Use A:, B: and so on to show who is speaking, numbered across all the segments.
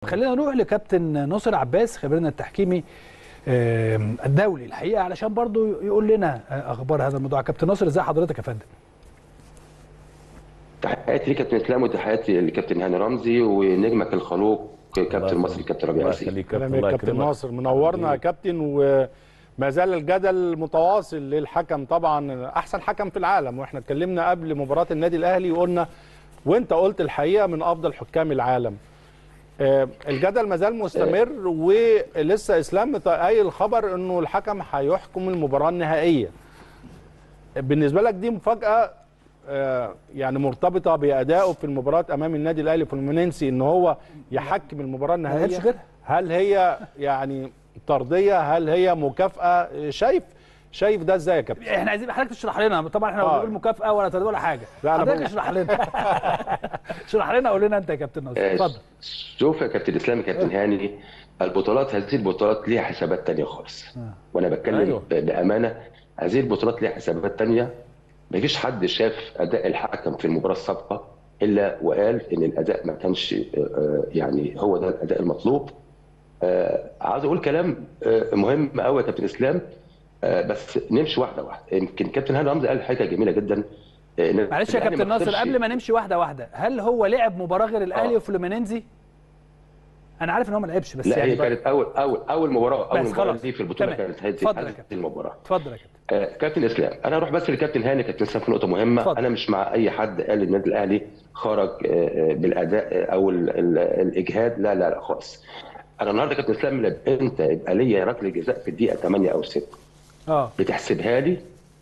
A: خلينا نروح لكابتن ناصر عباس خبيرنا التحكيمي آم، الدولي الحقيقه علشان برضو يقول لنا آه، اخبار هذا الموضوع كابتن ناصر ازي حضرتك يا فندم
B: تحياتي لكابتن اسلام وتحياتي لكابتن هاني رمزي ونجمك الخلوق كابتن مصر كابتن ربيع
C: الله
B: ياسين
C: يخليك
D: كلام
C: كابتن
D: يا
C: الله
D: كابتن
C: يكرمك
D: ناصر منورنا يا كابتن وما زال الجدل متواصل للحكم طبعا احسن حكم في العالم واحنا اتكلمنا قبل مباراه النادي الاهلي وقلنا وانت قلت الحقيقه من افضل حكام العالم آه، الجدل ما زال مستمر ولسه اسلام قايل الخبر انه الحكم هيحكم المباراه النهائيه بالنسبه لك دي مفاجاه آه، يعني مرتبطه بادائه في المباراه امام النادي الاهلي فلومينينسي ان هو يحكم المباراه
A: قالش
D: النهائيه
A: غيرها.
D: هل هي يعني طرديه هل هي مكافاه شايف شايف ده ازاي يا كابتن
A: احنا عايزين حضرتك تشرح لنا طبعا احنا
D: آه.
A: لا بنقول مكافاه ولا ترتيب ولا حاجه
D: لا، أنا
A: حضرتك
D: بقول-
A: اشرح لنا اشرح لنا قول لنا انت يا كابتن ناصر
B: آه،
A: اتفضل
B: شوف يا كابتن اسلام يا كابتن هاني البطولات هذه البطولات ليها حسابات تانية خالص وانا بتكلم
C: أيوة.
B: ب- بامانه هذه البطولات ليها حسابات تانية مفيش حد شاف اداء الحكم في المباراه السابقه الا وقال ان الاداء ما كانش آه، آه، يعني هو ده الاداء المطلوب آه، عاوز اقول كلام آه، مهم قوي يا كابتن اسلام آه، بس نمشي واحده واحده يمكن كابتن هاني رمزي قال حاجه جميله جدا آه، إن
A: معلش يا
B: الأهلي
A: كابتن
B: ما
A: ناصر
B: خسرش-
A: قبل ما نمشي واحده واحده هل هو لعب مباراه غير الاهلي
B: آه.
A: وفلومينينزي انا عارف ان هو ما لعبش بس
B: لا
A: يعني
B: هي كانت اول اول اول مباراه اول
A: بس
B: مباراه
A: خلاص.
B: دي في البطوله
A: تمام.
B: كانت هذه
A: اتفضل يا
B: هذه
A: كابتن.
B: المباراه
A: اتفضل يا كابتن
B: آه، كابتن اسلام انا اروح بس لكابتن هاني كابتن اسلام في نقطه مهمه
A: اتفضل.
B: انا مش مع اي حد قال النادي الاهلي خرج آه، آه، بالاداء آه، او ال- ال- الاجهاد لا لا لا خالص انا النهارده كابتن اسلام لما انت يبقى ليا ركله جزاء في الدقيقه 8 او 6
A: اه
B: بتحسبها لي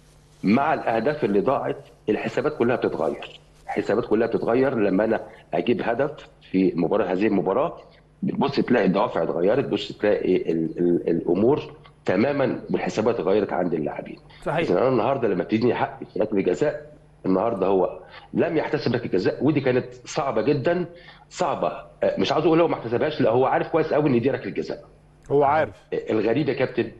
B: مع الاهداف اللي ضاعت الحسابات كلها بتتغير الحسابات كلها بتتغير لما انا اجيب هدف في مباراه هذه المباراه بتبص تلاقي الدوافع اتغيرت بص تلاقي ال ال الامور تماما والحسابات اتغيرت عند اللاعبين
A: صحيح.
B: اذا انا النهارده لما بتديني حقي في ركله جزاء النهارده هو لم يحتسب ركله جزاء ودي كانت صعبه جدا صعبه آه، مش عاوز اقول هو ما احتسبهاش لا هو عارف كويس قوي ان دي ركله جزاء
D: هو عارف
B: الغريب يا كابتن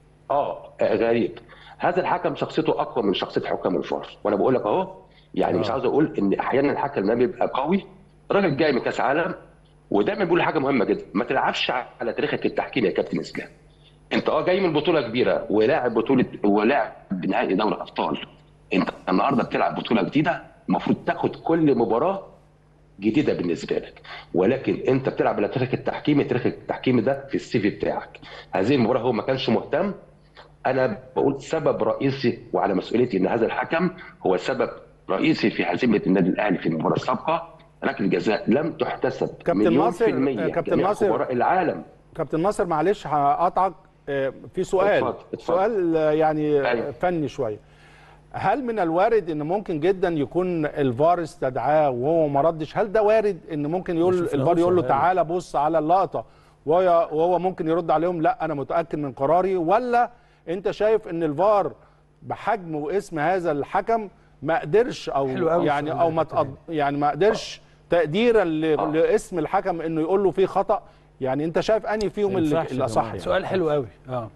B: اه آه، غريب هذا الحكم شخصيته اقوى من شخصيه حكام الفار وانا بقول لك اهو يعني مش عاوز اقول ان احيانا الحكم لما بيبقى قوي راجل جاي من كاس عالم ودايما بيقول حاجه مهمه جدا ما تلعبش على تاريخك التحكيمي يا كابتن اسلام انت اه جاي من بطوله كبيره ولاعب بطوله ولاعب نهائي دوري ابطال انت النهارده بتلعب بطوله جديده المفروض تاخد كل مباراه جديده بالنسبه لك ولكن انت بتلعب على تاريخ التحكيمي تاريخ التحكيمي ده في السي في بتاعك هذه المباراه هو ما كانش مهتم انا بقول سبب رئيسي وعلى مسؤوليتي ان هذا الحكم هو سبب رئيسي في هزيمه النادي الاهلي في المباراه السابقه ركله جزاء لم تحتسب
D: كابتن
B: مليون
D: ناصر-
B: في المية
D: كابتن
B: جميع
D: ناصر.
B: خبراء العالم
D: كابتن ناصر معلش هقطعك آه، في سؤال
B: اتفضل، اتفضل.
D: سؤال آه، يعني
B: أيوة.
D: آه، فني شويه هل من الوارد ان ممكن جدا يكون الفار استدعاه وهو ما ردش هل ده وارد ان ممكن يقول
C: شفناهوش
D: الفار يقول له
C: يعني.
D: تعالى بص على اللقطه وهو وهو ممكن يرد عليهم لا انا متاكد من قراري ولا انت شايف ان الفار بحجم واسم هذا الحكم ما قدرش او
A: حلو أوي
D: يعني
A: السؤال
D: او
A: ده
D: ما
A: يا كابتن
D: تقض... يعني ما قدرش تقديرا ل...
B: آه.
D: لاسم الحكم انه يقول له في خطا يعني انت شايف انهي فيهم
C: ما
D: اللي
C: ينفعش يا
D: الاصح
C: جماعة.
D: يعني
A: سؤال حلو قوي اه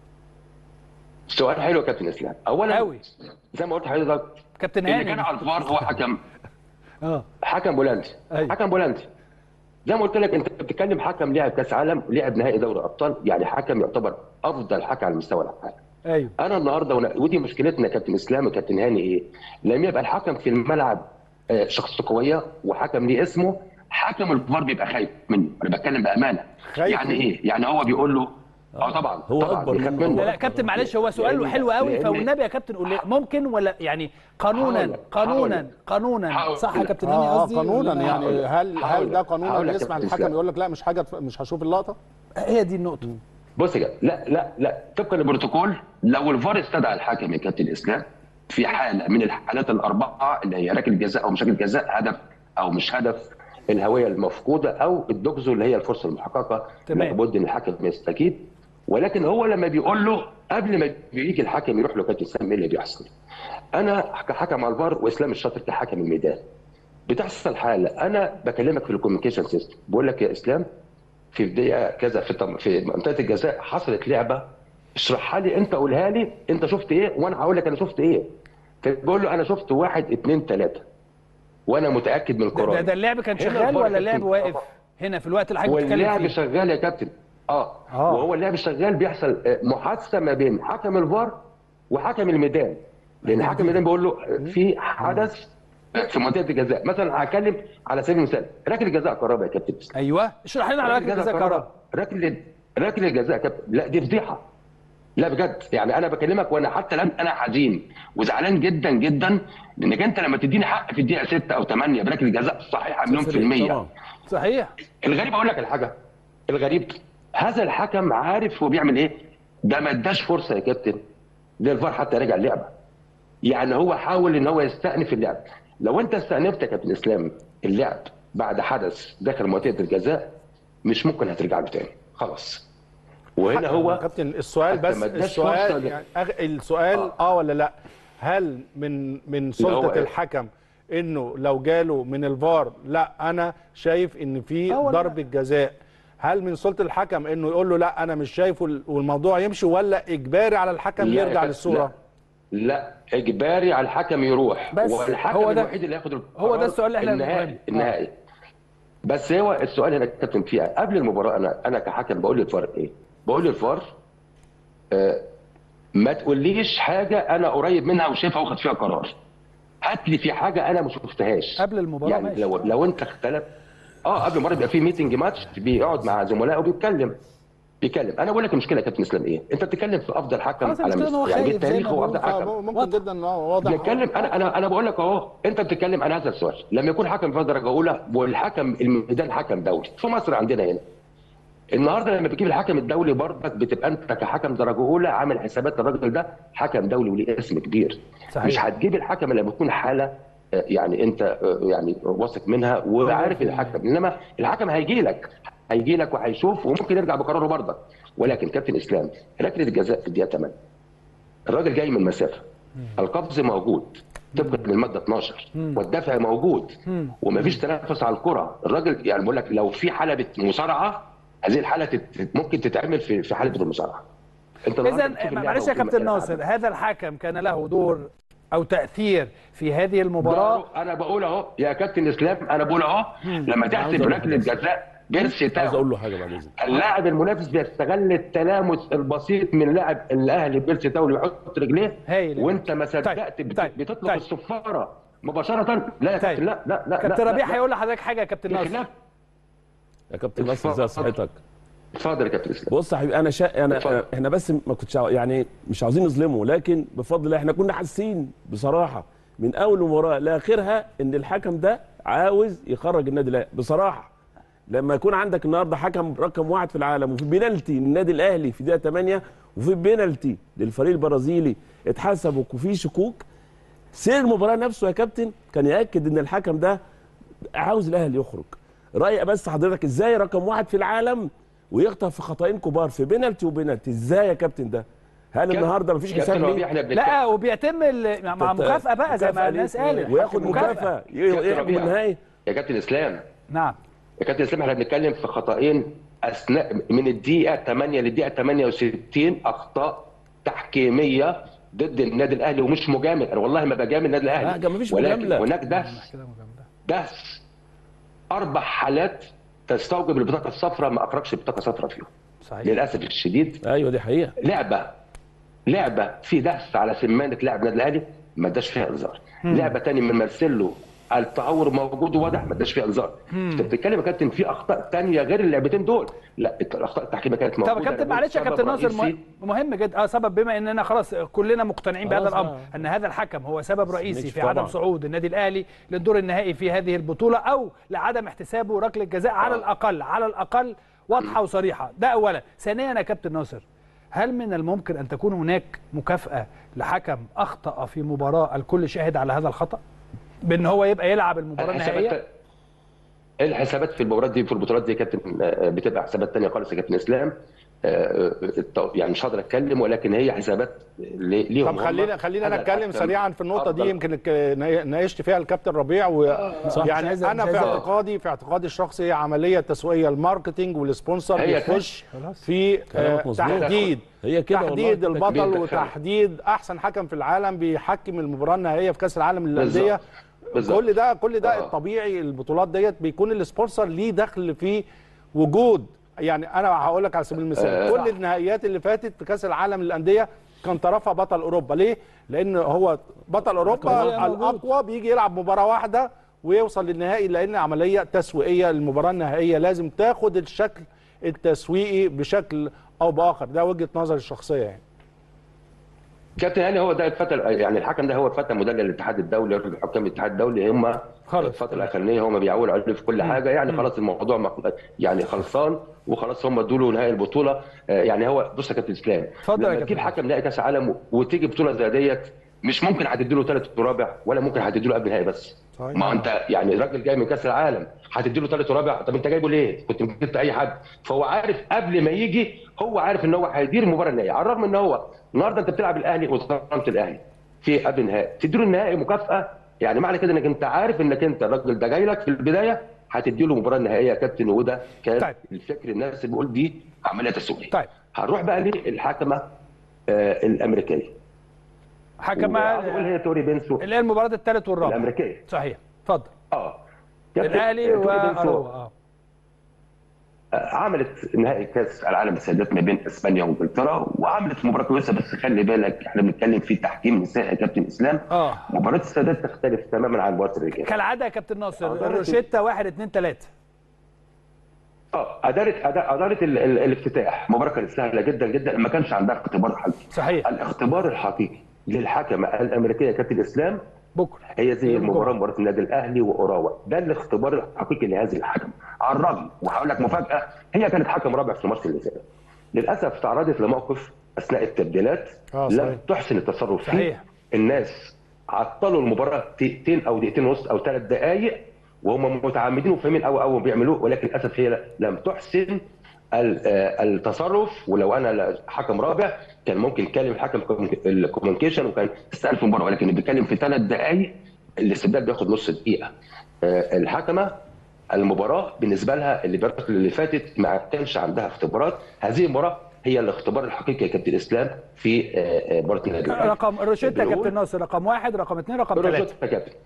B: سؤال حلو يا كابتن اسلام اولا
A: أوي.
B: زي ما قلت لحضرتك
A: كابتن
B: اللي كان
A: هاني
B: على الفار هو حكم
A: اه
B: حكم بولندي
A: أيوة.
B: حكم بولندي زي ما قلت لك انت بتتكلم حكم لعب كاس عالم لعب نهائي دوري ابطال يعني حكم يعتبر افضل حكم على مستوى العالم
A: ايوه
B: انا النهارده ون- ودي مشكلتنا يا كابتن اسلام وكابتن هاني ايه؟ لما يبقى الحكم في الملعب آه، شخصيته قويه وحكم ليه اسمه حكم الفار بيبقى خايف منه انا بتكلم بامانه
D: خايف
B: يعني
D: منه؟
B: ايه؟ يعني هو بيقول له اه طبعا
C: هو
B: طبعا
C: أكبر
B: بيخاف
C: منه.
B: منه
A: لا لا كابتن معلش هو سؤاله
B: لأن-
A: حلو قوي
B: لأن-
A: فالنبي يا كابتن قول لي ممكن ولا يعني قانونا
B: هقول لك-
A: قانونا
B: هقول لك.
A: قانونا
B: هقول
A: صح يا
B: لك.
A: كابتن هاني
D: اه اه
A: قصدي
D: قانونا
A: ولا-
D: يعني
B: هقول لك.
D: هل هل
B: هقول
D: ده
B: لك.
D: قانونا
B: هقول لك
D: يسمع
B: يا كابتن
D: الحكم
B: إسلام.
D: يقول لك لا مش حاجه مش هشوف اللقطه
A: هي دي النقطه
B: بص يا جماعه لا لا لا طبقا للبروتوكول لو الفار استدعى الحكم يا كابتن اسلام في حاله من الحالات الاربعه اللي هي ركله جزاء او مش ركله جزاء هدف او مش هدف الهويه المفقوده او الدوكزو اللي هي الفرصه المحققه
A: تمام.
B: لابد ان الحكم يستكيد ولكن هو لما بيقول له قبل ما بيجي الحكم يروح له كابتن اسلام ايه اللي بيحصل؟ انا كحكم على الفار واسلام الشاطر كحكم الميدان بتحصل حاله انا بكلمك في الكوميونيكيشن سيستم بقول لك يا اسلام في دقيقه كذا في طم- في منطقه الجزاء حصلت لعبه اشرحها لي انت قولها لي انت شفت ايه وانا هقول لك انا شفت ايه فبقول له انا شفت واحد اثنين ثلاثه وانا متاكد من
A: ده,
B: القرار
A: ده, ده اللعب كان
B: هنا
A: شغال
B: الفار
A: ولا
B: يا
A: اللعب
B: كابتن
A: واقف هنا في الوقت اللي حضرتك بتتكلم
B: واللعب
A: فيه
B: شغال يا كابتن اه,
A: آه.
B: وهو اللعب شغال بيحصل آه، محادثه ما بين حكم الفار وحكم الميدان لان حكم الميدان بيقول له آه، في حدث في منطقه الجزاء مثلا هتكلم على سبيل المثال ركله جزاء كهرباء يا كابتن
A: ايوه اشرح لنا على ركله جزاء كهرباء
B: ركله ركله الجزاء يا كابتن لا دي فضيحه لا بجد يعني انا بكلمك وانا حتى الان انا حزين وزعلان جدا جدا لانك انت لما تديني حق في الدقيقه 6 او 8 بركله جزاء صحيحه مليون في الميه
C: طبعا
A: صحيح
B: الغريب اقول لك الحاجه الغريب هذا الحكم عارف هو بيعمل ايه ده ما اداش فرصه يا كابتن للفار حتى يرجع اللعبه يعني هو حاول ان هو يستأنف اللعب لو انت استأنفت يا كابتن اسلام اللعب بعد حدث داخل منطقه الجزاء مش ممكن هترجع له تاني خلاص وهنا هو
D: كابتن السؤال
B: حتى
D: بس
B: ما اداش فرصة
D: السؤال
B: ل-
D: يعني أغ- السؤال
B: آه.
D: اه ولا لا هل من من
B: هو
D: سلطه
B: إيه؟
D: الحكم انه لو جاله من الفار لا انا شايف ان في
A: آه ولا
D: ضربه جزاء هل من سلطه الحكم انه يقول له لا انا مش شايفه والموضوع يمشي ولا اجباري على الحكم
B: لا يا
D: يرجع
B: كابتن،
D: للصوره
B: لا, لا اجباري على الحكم يروح
A: بس
B: والحكم
A: هو ده-
B: الوحيد اللي ياخد القرار
A: هو ده السؤال اللي احنا
B: النهائي
A: بنقوله.
B: النهائي بس هو السؤال هنا كابتن فيها قبل المباراه انا انا كحكم بقول للفار ايه؟ بقول للفار آه ما تقوليش حاجه انا قريب منها وشايفها واخد فيها قرار هات لي في حاجه انا ما شفتهاش
A: قبل المباراة
B: يعني
A: ماشي.
B: لو لو انت اختلف اه قبل المباراه بيبقى في ميتنج ماتش بيقعد مع زملائه وبيتكلم بيتكلم انا بقول لك المشكله يا كابتن اسلام ايه؟ انت بتتكلم في افضل حكم
A: خلاص
B: على
A: المشكلة إن هو
B: مستوى يعني
A: خايف زي
B: بالتاريخ
A: ما
B: هو
A: بقول.
B: افضل حكم
D: آه، ممكن
A: واضح.
D: جدا اه واضح
B: بيتكلم انا انا انا بقول لك اهو انت بتتكلم عن هذا السؤال لما يكون حكم في درجه اولى والحكم الميدان حكم دولي في مصر عندنا هنا النهارده لما بتجيب الحكم الدولي برضك بتبقى انت كحكم درجه اولى عامل حسابات الراجل ده حكم دولي وليه اسم كبير
A: صحيح.
B: مش هتجيب الحكم لما تكون حاله آه، يعني انت آه، يعني واثق منها وعارف الحكم انما الحكم هيجي لك هيجي لك وهيشوف وممكن يرجع بقراره برضك ولكن كابتن اسلام ركله الجزاء في الدقيقه 8 الراجل جاي من مسافه القفز موجود طبقا للماده 12 والدفع موجود ومفيش تنافس على الكره الراجل يعني بقول لك لو في حلبه مصارعه هذه الحاله تت... ممكن تتعمل في في حلبه المصارعه انت النهاردة بتشوف
A: اذا
B: اللعبة
A: معلش يا
B: وفي
A: كابتن
B: مكان
A: ناصر
B: العمل.
A: هذا الحكم كان له دور او تاثير في هذه المباراه
B: انا بقول اهو يا كابتن اسلام انا بقول اهو لما تحسب
C: عاوز أقول
B: ركله جزاء بيرسي
C: عايز
B: تاو
C: اقول له حاجه بعد اذنك
B: اللاعب المنافس بيستغل التلامس البسيط من لاعب الاهلي بيرسي تاو اللي يحط رجليه
A: هايل.
B: وانت ما صدقت
A: طيب،
B: بت-
A: طيب،
B: بتطلق
A: طيب.
B: الصفاره مباشره لا يا
A: طيب.
B: كابتن لا لا لا
A: كابتن
B: لا،
A: ربيع
B: لا.
A: هيقول لحضرتك حاجه يا كابتن ناصر
B: بخلاف
C: يا كابتن نصر ازي صحتك
B: اتفضل يا كابتن اسلام
C: بص يا حبيبي انا شا... انا
B: اتفضل.
C: احنا بس ما كنتش عاو- يعني مش عاوزين نظلمه لكن بفضل الله احنا كنا حاسين بصراحه من اول مباراه لاخرها ان الحكم ده عاوز يخرج النادي الاهلي بصراحه لما يكون عندك النهارده حكم رقم واحد في العالم وفي بينالتي للنادي الاهلي في دقيقه 8 وفي بينالتي للفريق البرازيلي اتحسب وفي شكوك سير المباراه نفسه يا كابتن كان ياكد ان الحكم ده عاوز الاهلي يخرج رايق بس حضرتك ازاي رقم واحد في العالم ويخطف في خطأين كبار في بينالتي وبينالتي ازاي يا كابتن ده هل النهارده مفيش حساب
B: كابتن ربيع
C: ليه
B: احنا بنتكلم
A: لا وبيتم ال- مع
C: كابتن-
A: مكافاه بقى زي ما
C: مكافأة
A: الناس
C: ليه؟
A: قالت
C: وياخد
A: مكافأة.
C: مكافاه
B: كابتن
C: يحكم
B: ربيع.
C: النهائي
B: يا كابتن اسلام
A: نعم
B: يا كابتن اسلام احنا بنتكلم في خطأين اثناء من الدقيقه 8 للدقيقه 68 اخطاء تحكيميه ضد النادي الاهلي ومش مجامل انا والله ما بجامل النادي الاهلي
C: لا، ده مفيش
B: ولكن
C: مجاملة.
B: هناك دهس
A: كده مجاملة.
B: دهس اربع حالات تستوجب البطاقه الصفراء ما اخرجش بطاقه صفراء فيهم
A: صحيح
B: للاسف الشديد
C: ايوه دي حقيقه
B: لعبه لعبه في دهس على سمانه لاعب النادي الاهلي ما اداش فيها انذار لعبه تاني من مارسيلو التهور موجود وواضح ما اداش فيها انذار انت بتتكلم يا كابتن في اخطاء تانية غير اللعبتين دول لا الاخطاء التحكيميه كانت موجوده
A: طب يا كابتن معلش يا
B: سبب
A: كابتن ناصر
B: رئيسي-
A: مه- مهم جدا اه سبب بما اننا خلاص كلنا مقتنعين بهذا
C: خلاص،
A: الامر
C: آه.
A: ان هذا الحكم هو سبب رئيسي
C: مش
A: في
C: طبعاً.
A: عدم صعود النادي الاهلي للدور النهائي في هذه البطوله او لعدم احتسابه ركله جزاء على
B: آه.
A: الاقل على الاقل واضحه وصريحه ده اولا ثانيا يا كابتن ناصر هل من الممكن ان تكون هناك مكافاه لحكم اخطا في مباراه الكل شاهد على هذا الخطا بان هو يبقى يلعب المباراه النهائيه
B: الحسابات الحسابات في المباريات دي في البطولات دي يا كابتن آه، بتبقى حسابات تانية خالص يا كابتن اسلام آه، الت- يعني مش هقدر اتكلم ولكن هي حسابات لي- ليهم
D: طب
B: هم.
D: خلينا خلينا
B: هذا
D: نتكلم
B: الحكم
D: سريعا في النقطه دي
B: أفضل.
D: يمكن الك- ناقشت فيها الكابتن ربيع و
A: صح.
D: يعني
A: مش عايز-
D: انا
A: مش
D: في
A: عايز-
D: اعتقادي في اعتقادي الشخصي هي عمليه تسويقيه الماركتينج والسبونسر
B: هي
D: بيخش
A: خلاص.
D: في آه،
C: كلامك مظبوط.
D: تحديد
C: هي كده والله.
D: تحديد البطل
B: بيدخل.
D: وتحديد احسن حكم في العالم بيحكم المباراه النهائيه في كاس العالم للانديه
B: بالظبط. بالظبط.
D: كل ده كل ده
B: آه.
D: الطبيعي البطولات ديت بيكون السبونسر ليه دخل في وجود يعني انا هقول لك على سبيل المثال
B: آه.
D: كل النهائيات اللي فاتت في كاس العالم للانديه كان طرفها بطل اوروبا ليه؟ لان هو بطل اوروبا
A: القضية موجود.
D: الاقوى بيجي يلعب مباراه واحده ويوصل للنهائي لان عمليه تسويقيه للمباراه النهائيه لازم تاخد الشكل التسويقي بشكل او باخر ده وجهه نظري الشخصيه يعني
B: كابتن هاني هو ده الفتى يعني الحكم ده هو الفتى مدلل الاتحاد الدولي حكام الاتحاد الدولي هم
A: خلص.
B: الفتره الاخرانيه هم بيعولوا عليه في كل حاجه يعني خلاص الموضوع مخ- يعني خلصان وخلاص هم ادوا له نهائي البطوله آه، يعني هو بص يا كابتن اسلام
A: اتفضل يا
B: لما
A: كابتن.
B: تجيب حكم نهائي كاس عالم وتيجي بطوله زي ديت مش ممكن هتدي له ثالث ورابع ولا ممكن هتدي له قبل نهائي بس
D: صحيح.
B: ما هو انت يعني راجل جاي من كاس العالم هتدي له ثالث ورابع طب انت جايبه ليه؟ كنت جبت اي حد فهو عارف قبل ما يجي هو عارف ان هو هيدير المباراه النهائيه على الرغم ان هو النهارده انت بتلعب الاهلي وظلمت الاهلي في قبل النهائي تدي له النهائي مكافاه يعني معنى كده انك انت عارف انك انت الراجل ده جاي لك في البدايه هتدي له المباراه النهائيه يا كابتن وده كان
A: طيب.
B: الفكر الناس اللي بيقول دي عمليه تسويقيه
A: طيب.
B: هنروح بقى للحكمه آه الامريكيه
A: حكم
B: عاوز اقول هي توري بينسو
A: اللي هي المباراه الثالث والرابع
B: الامريكيه
A: صحيح اتفضل
B: اه كابتن
A: الاهلي
B: توري بينسو
A: واروى اه
B: عملت نهائي كاس العالم السيدات ما بين اسبانيا وانجلترا وعملت مباراه كويسه بس خلي بالك احنا بنتكلم في تحكيم نسائي يا كابتن اسلام
A: اه
B: مباراه السيدات تختلف تماما عن مباراه الرجال
A: كالعاده يا كابتن ناصر
B: أقدر-
A: الروشيتا 1 2 3
B: اه اداره أدا- اداره ال- ال- الافتتاح مباراه كانت سهله جدا جدا ما كانش عندها اختبار حقيقي
A: صحيح
B: الاختبار الحقيقي للحكمه الامريكيه كابتن اسلام
A: بكره
B: هي زي
A: يوم
B: المباراه
A: الجمعة.
B: مباراه النادي الاهلي واوراوا ده الاختبار الحقيقي لهذه الحكم على الرغم وهقول لك مفاجاه هي كانت حكم رابع في الماتش اللي فات للاسف تعرضت لموقف اثناء التبديلات
D: آه،
B: لم
D: صحيح.
B: تحسن التصرف فيه
A: صحيح.
B: الناس عطلوا المباراه دقيقتين او دقيقتين ونص او ثلاث دقائق وهم متعمدين وفاهمين قوي قوي بيعملوه ولكن للاسف هي لم تحسن ال- آه، التصرف ولو انا لا- حكم رابع كان ممكن يكلم الحكم الكوميونيكيشن وكان استأنف المباراه ولكن بيتكلم في ثلاث دقائق الاستبدال بياخد نص دقيقه آه، الحكمه المباراه بالنسبه لها اللي بيرت اللي فاتت ما كانش عندها اختبارات هذه المباراه هي الاختبار الحقيقي يا كابتن اسلام في آه، آه، مباراه النادي الأهلي.
A: رقم الروشيتا يا
B: بنقول-
A: كابتن ناصر رقم واحد رقم اثنين رقم
B: روشيتا
A: ثلاثه
B: يا كابتن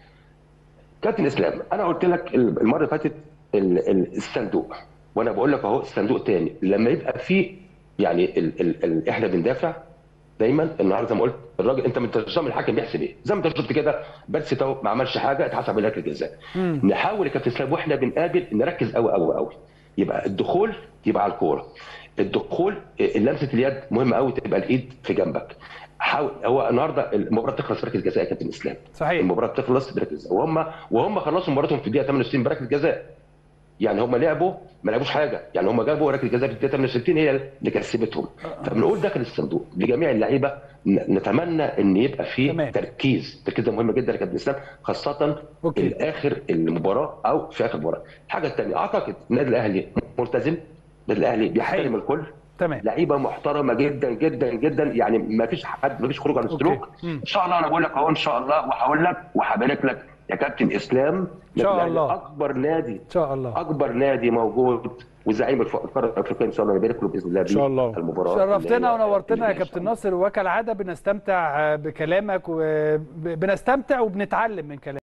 B: كابتن اسلام انا قلت لك المره اللي فاتت ال- ال- الصندوق وانا بقول لك اهو الصندوق تاني لما يبقى فيه يعني ال ال ال احنا بندافع دايما النهارده زي ما قلت الراجل انت من نظام الحكم بيحسب ايه؟ زي ما انت شفت كده بس تو ما عملش حاجه اتحسب عليه ركله جزاء. نحاول يا كابتن اسلام واحنا بنقابل نركز قوي قوي قوي. يبقى الدخول يبقى على الكوره. الدخول لمسه اليد مهمه قوي تبقى الايد في جنبك. حاول هو النهارده المباراه تخلص بركله جزاء يا كابتن اسلام.
A: صحيح
B: المباراه بتخلص بركله جزاء وهم وهم خلصوا مباراتهم في الدقيقه 68 بركله جزاء يعني هم لعبوا ما لعبوش حاجه يعني هم جابوا ركله جزاء في الدقيقه 68 هي اللي كسبتهم فبنقول داخل الصندوق لجميع اللعيبه ن- نتمنى ان يبقى في
A: تمام.
B: تركيز التركيز ده مهم جدا يا كابتن اسلام خاصه
A: أوكي.
B: في اخر المباراه او في اخر المباراه الحاجه الثانيه اعتقد النادي الاهلي ملتزم النادي الاهلي بيحترم
A: حقيقي.
B: الكل
A: تمام
B: لعيبه محترمه جدا جدا جدا يعني ما فيش حد ما فيش خروج عن السلوك
A: مم.
B: ان شاء الله انا بقول لك اهو ان شاء الله وهقول لك وهبارك لك يا كابتن اسلام
A: إن شاء
B: الأهلي
A: الله.
B: اكبر نادي
A: ان شاء الله
B: اكبر نادي موجود وزعيم الف- القاره الافريقيه ان شاء الله يبارك له باذن الله
D: إن شاء الله.
B: المباراه
A: شرفتنا
B: اللي هي-
A: ونورتنا يا
B: اللي هي إن شاء
A: كابتن
B: الله.
A: ناصر وكالعاده بنستمتع بكلامك وبنستمتع وبنتعلم من كلامك